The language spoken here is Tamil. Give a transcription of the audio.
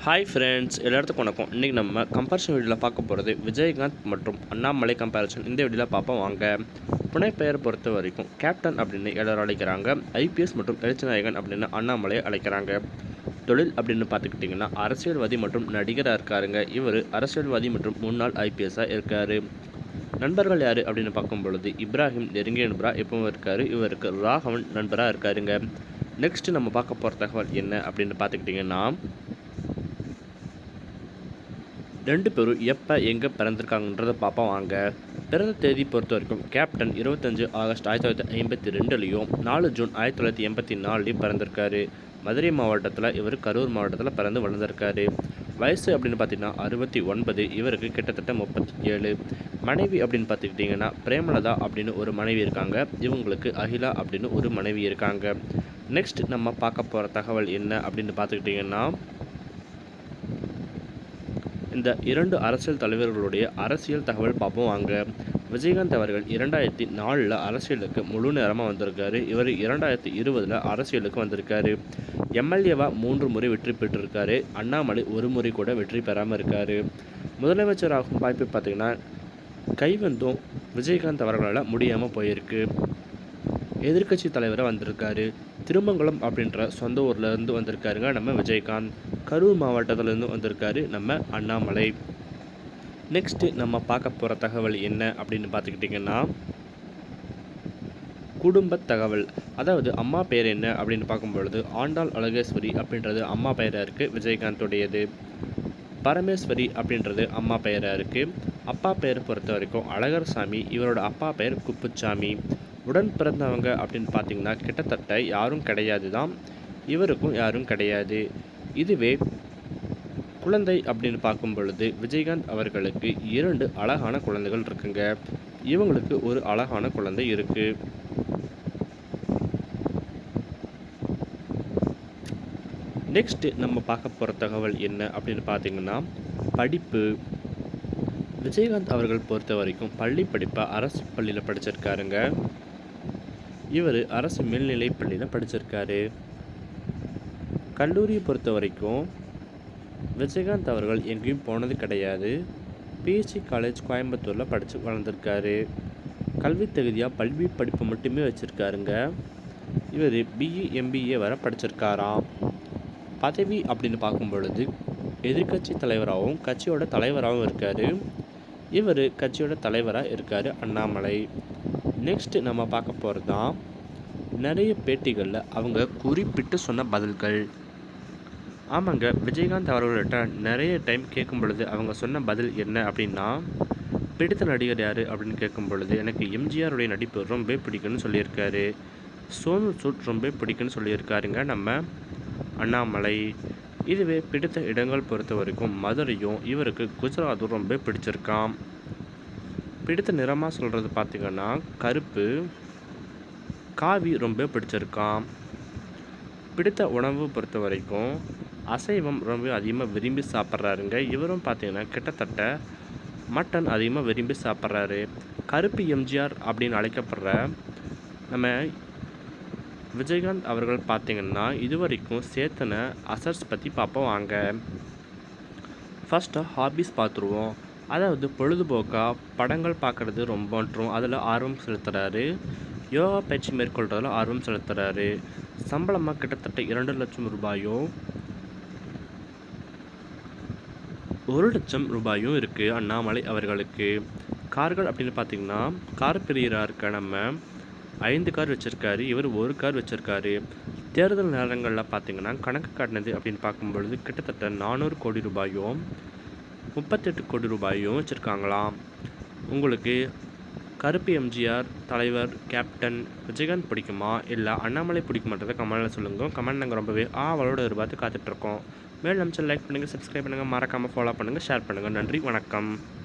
ஹாய் ஃப்ரெண்ட்ஸ் எல்லாத்துக்கும் வணக்கம் இன்றைக்கி நம்ம கம்பேரிசன் வீடியோவில் பார்க்க போகிறது விஜயகாந்த் மற்றும் அண்ணாமலை கம்பேரிசன் இந்த வீடியோவில் பார்ப்போம் வாங்க புனைப்பெயர் பொறுத்த வரைக்கும் கேப்டன் அப்படின்னு எல்லாரும் அழைக்கிறாங்க ஐபிஎஸ் மற்றும் எழுச்சிநாயகன் அப்படின்னு அண்ணாமலையை அழைக்கிறாங்க தொழில் அப்படின்னு பார்த்துக்கிட்டிங்கன்னா அரசியல்வாதி மற்றும் நடிகராக இருக்காருங்க இவர் அரசியல்வாதி மற்றும் முன்னாள் ஐபிஎஸ்ஸாக இருக்கார் நண்பர்கள் யார் அப்படின்னு பார்க்கும் பொழுது இப்ராஹிம் நெருங்கிய நண்பராக எப்பவும் இருக்கார் இவருக்கு ராகவன் நண்பராக இருக்காருங்க நெக்ஸ்ட் நம்ம பார்க்க போகிற தகவல் என்ன அப்படின்னு பார்த்துக்கிட்டிங்கன்னா ரெண்டு பேரும் எப்போ எங்கே பிறந்திருக்காங்கன்றதை பார்ப்போம் வாங்க பிறந்த தேதி பொறுத்த வரைக்கும் கேப்டன் இருபத்தஞ்சு ஆகஸ்ட் ஆயிரத்தி தொள்ளாயிரத்தி ஐம்பத்தி ரெண்டுலேயும் நாலு ஜூன் ஆயிரத்தி தொள்ளாயிரத்தி எண்பத்தி நாலுலேயும் பிறந்திருக்காரு மதுரை மாவட்டத்தில் இவர் கரூர் மாவட்டத்தில் பிறந்து வளர்ந்திருக்காரு வயசு அப்படின்னு பார்த்தீங்கன்னா அறுபத்தி ஒன்பது இவருக்கு கிட்டத்தட்ட முப்பத்தி ஏழு மனைவி அப்படின்னு பார்த்துக்கிட்டிங்கன்னா பிரேமலதா அப்படின்னு ஒரு மனைவி இருக்காங்க இவங்களுக்கு அகிலா அப்படின்னு ஒரு மனைவி இருக்காங்க நெக்ஸ்ட் நம்ம பார்க்க போகிற தகவல் என்ன அப்படின்னு பார்த்துக்கிட்டிங்கன்னா இந்த இரண்டு அரசியல் தலைவர்களுடைய அரசியல் தகவல் பார்ப்போம் வாங்க விஜயகாந்த் அவர்கள் இரண்டாயிரத்தி நாலில் அரசியலுக்கு முழு நேரமாக வந்திருக்காரு இவர் இரண்டாயிரத்தி இருபதில் அரசியலுக்கு வந்திருக்காரு எம்எல்ஏவாக மூன்று முறை வெற்றி பெற்றிருக்காரு அண்ணாமலை ஒரு முறை கூட வெற்றி பெறாமல் இருக்கார் முதலமைச்சராகும் வாய்ப்பு பார்த்திங்கன்னா கைவந்தும் விஜயகாந்த் அவர்களால் முடியாமல் போயிருக்கு எதிர்க்கட்சி தலைவராக வந்திருக்காரு திருமங்கலம் அப்படின்ற சொந்த ஊர்ல இருந்து வந்திருக்காருங்க நம்ம விஜயகாந்த் கரூர் மாவட்டத்திலேருந்து வந்திருக்காரு நம்ம அண்ணாமலை நெக்ஸ்ட்டு நம்ம பார்க்க போகிற தகவல் என்ன அப்படின்னு பார்த்துக்கிட்டிங்கன்னா குடும்ப தகவல் அதாவது அம்மா பேர் என்ன அப்படின்னு பார்க்கும் பொழுது ஆண்டாள் அழகேஸ்வரி அப்படின்றது அம்மா பெயராக இருக்குது விஜயகாந்தோடையது பரமேஸ்வரி அப்படின்றது அம்மா பெயராக இருக்குது அப்பா பெயர் பொறுத்த வரைக்கும் அழகர்சாமி இவரோட அப்பா பெயர் குப்புச்சாமி உடன் பிறந்தவங்க அப்படின்னு பார்த்தீங்கன்னா கிட்டத்தட்ட யாரும் கிடையாது தான் இவருக்கும் யாரும் கிடையாது இதுவே குழந்தை அப்படின்னு பார்க்கும் பொழுது விஜயகாந்த் அவர்களுக்கு இரண்டு அழகான குழந்தைகள் இருக்குங்க இவங்களுக்கு ஒரு அழகான குழந்தை இருக்கு நெக்ஸ்ட் நம்ம பார்க்க போகிற தகவல் என்ன அப்படின்னு பார்த்தீங்கன்னா படிப்பு விஜயகாந்த் அவர்கள் பொறுத்த வரைக்கும் பள்ளி படிப்பை அரசு பள்ளியில் படிச்சிருக்காருங்க இவர் அரசு மேல்நிலை பள்ளியில் படிச்சிருக்காரு கல்லூரியை பொறுத்த வரைக்கும் விஜயகாந்த் அவர்கள் எங்கேயும் போனது கிடையாது பிஎஸ்சி காலேஜ் கோயம்புத்தூரில் படித்து வளர்ந்துருக்காரு கல்வி தகுதியாக பல்வி படிப்பு மட்டுமே வச்சுருக்காருங்க இவர் பிஇ எம்பிஏ வரை படிச்சிருக்காராம் பதவி அப்படின்னு பார்க்கும் பொழுது எதிர்கட்சி தலைவராகவும் கட்சியோட தலைவராகவும் இருக்கார் இவர் கட்சியோட தலைவராக இருக்கார் அண்ணாமலை நெக்ஸ்ட் நம்ம பார்க்க போகிறது தான் நிறைய பேட்டிகளில் அவங்க குறிப்பிட்டு சொன்ன பதில்கள் ஆமாங்க விஜயகாந்த் அவர்கள்ட்ட நிறைய டைம் கேட்கும் பொழுது அவங்க சொன்ன பதில் என்ன அப்படின்னா பிடித்த நடிகர் யார் அப்படின்னு கேட்கும் பொழுது எனக்கு எம்ஜிஆருடைய நடிப்பு ரொம்ப பிடிக்கும்னு சொல்லியிருக்காரு சோனு சூட் ரொம்ப பிடிக்கும்னு சொல்லியிருக்காருங்க நம்ம அண்ணாமலை இதுவே பிடித்த இடங்கள் பொறுத்த வரைக்கும் மதுரையும் இவருக்கு குஜராத்தும் ரொம்ப பிடிச்சிருக்காம் பிடித்த நிறமாக சொல்கிறது பார்த்திங்கன்னா கருப்பு காவி ரொம்ப பிடிச்சிருக்காம் பிடித்த உணவு பொறுத்த வரைக்கும் அசைவம் ரொம்ப அதிகமாக விரும்பி சாப்பிட்றாருங்க இவரும் பார்த்தீங்கன்னா கிட்டத்தட்ட மட்டன் அதிகமாக விரும்பி சாப்பிட்றாரு கருப்பு எம்ஜிஆர் அப்படின்னு அழைக்கப்படுற நம்ம விஜயகாந்த் அவர்கள் பார்த்தீங்கன்னா இது வரைக்கும் சேர்த்தன அசர்ஸ் பற்றி பார்ப்போம் வாங்க ஃபஸ்ட்டு ஹாபிஸ் பார்த்துருவோம் அதாவது பொழுதுபோக்காக படங்கள் பார்க்குறது ரொம்ப மற்றும் அதில் ஆர்வம் செலுத்துகிறாரு யோகா பயிற்சி மேற்கொள்கிறதுல ஆர்வம் செலுத்துகிறாரு சம்பளமாக கிட்டத்தட்ட இரண்டு லட்சம் ரூபாயும் ஒரு லட்சம் ரூபாயும் இருக்குது அண்ணாமலை அவர்களுக்கு கார்கள் அப்படின்னு பார்த்தீங்கன்னா கார் பிரியராக இருக்க நம்ம ஐந்து கார் வச்சுருக்காரு இவர் ஒரு கார் வச்சுருக்காரு தேர்தல் நேரங்களில் பார்த்தீங்கன்னா கணக்கு காட்டினது அப்படின்னு பார்க்கும்பொழுது கிட்டத்தட்ட நானூறு கோடி ரூபாயும் முப்பத்தெட்டு கோடி ரூபாயும் வச்சுருக்காங்களாம் உங்களுக்கு கருப்பு எம்ஜிஆர் தலைவர் கேப்டன் விஜயகாந்த் பிடிக்குமா இல்லை அண்ணாமலை பிடிக்குமான்றதை கமெண்டில் சொல்லுங்கள் கமெண்ட் நாங்கள் ரொம்பவே ஆவலோட எதிர்பார்த்து காத்துட்ருக்கோம் மேலும் நம்ம லைக் பண்ணுங்கள் சப்ஸ்கிரைப் பண்ணுங்கள் மறக்காமல் ஃபாலோ பண்ணுங்கள் ஷேர் பண்ணுங்கள் நன்றி வணக்கம்